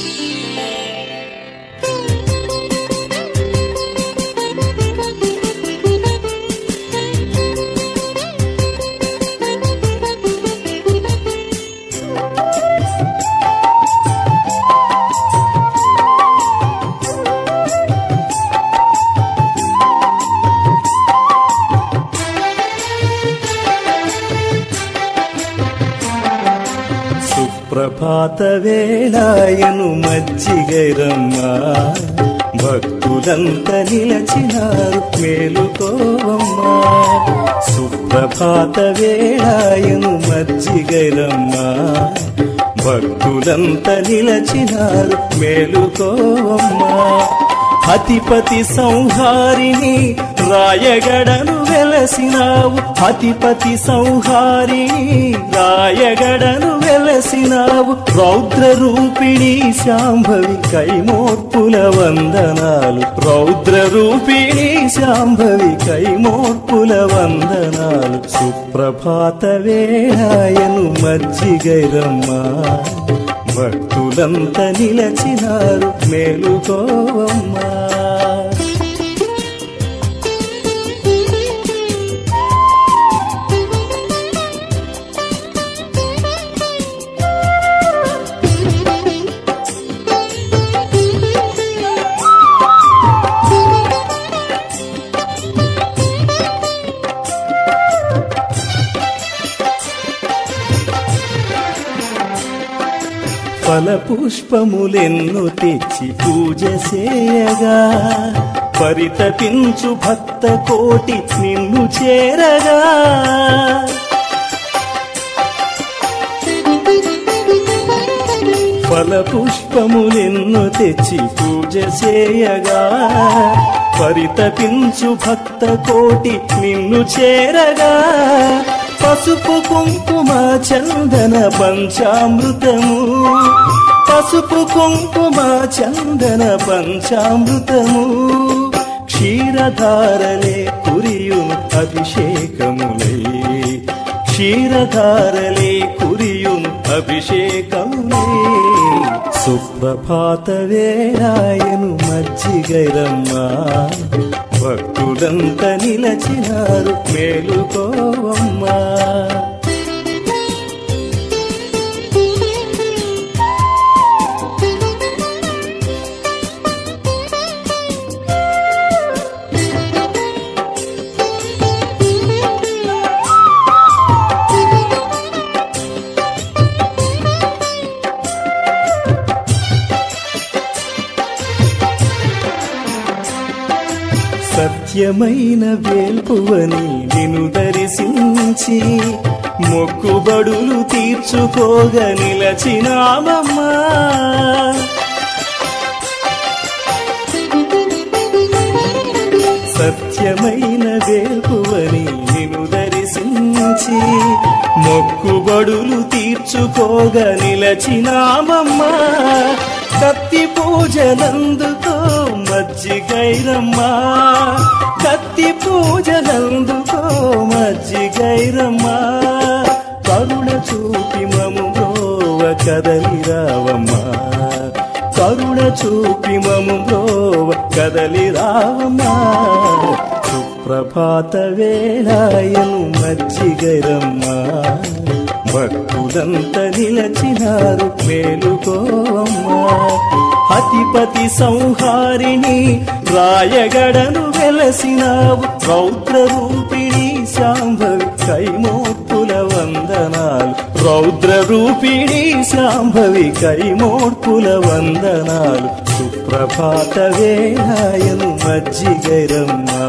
సుప్రభాత వేళాయను మజ్జిగైరమ్మ భక్తులంత నిలచినారు మేలుకోవమ్మా సుప్రభాత వేళాయను మజ్జిగైరమ్మ భక్తులంత నిలచినారు మేలుకోవమ్మా అతిపతి సంహారిణి రాయగడను వెలసినావు అతిపతి సంహారిణి రాయగడను వెలసినావు రౌద్ర రూపిణి శాంభవి కైమోర్పుల వందనాలు రౌద్ర రూపిణి శాంభవి కైమోర్పుల వందనాలు సుప్రభాత వేళాయను మజ్జిగైరమ్మా భక్తులంత నిలచినారు మేలుకోవమ్మా ఫల పుష్పములెన్ను తెచ్చి పూజ చేయగా పరితపించు భక్త కోటి నిన్ను చేరగా ఫల పుష్పములెన్ను తెచ్చి పూజ చేయగా పరితపించు భక్త కోటి నిన్ను చేరగా పసుపు కుంకుమ చందన పంచామృతము పసుపు కుంకుమ చందన పంచామృతము క్షీరధారలే కురియును అభిషేకములై క్షీరధారలే కురియును అభిషేకములై సుప్రభాత వేళాయను మజ్జిగైరమ్మా భక్తులంత నిలచినారు మేలుకోవమ్మా సత్యమైన వేల్పువని నిన్ను దర్శించి మొక్కుబడులు తీర్చుకోగా నిలచినామమ్మా సత్యమైన వేల్పువని నిన్ను దర్శించి మొక్కుబడులు తీర్చుకోగా నిలచినామమ్మా కత్తి పూజలందుకో మజ్జిగైరమ్మా కత్తి పూజలందుకో మజ్జిగైరమ్మా కరుణ చూపి మము బ్రోవ కదలి రావమ్మా కరుణ చూపి మము బ్రోవ కదలి రావమ్మా సుప్రభాత వేళాయను మజ్జిగైరమ్మా భక్తులంత నిలచినారు మేలుకోవమ్మా అతిపతి సంహారిణి రాయగడను వెలసినావు రౌద్ర రూపిణి శాంభవి కైమోర్పుల వందనాలు రౌద్ర రూపిణి శాంభవి కైమోర్పుల వందనాలు సుప్రభాత వేళాయను మజ్జిగైరమ్మా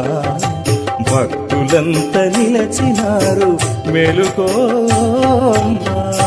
భక్తులంత నిలచినారు మెలుకోమ్మా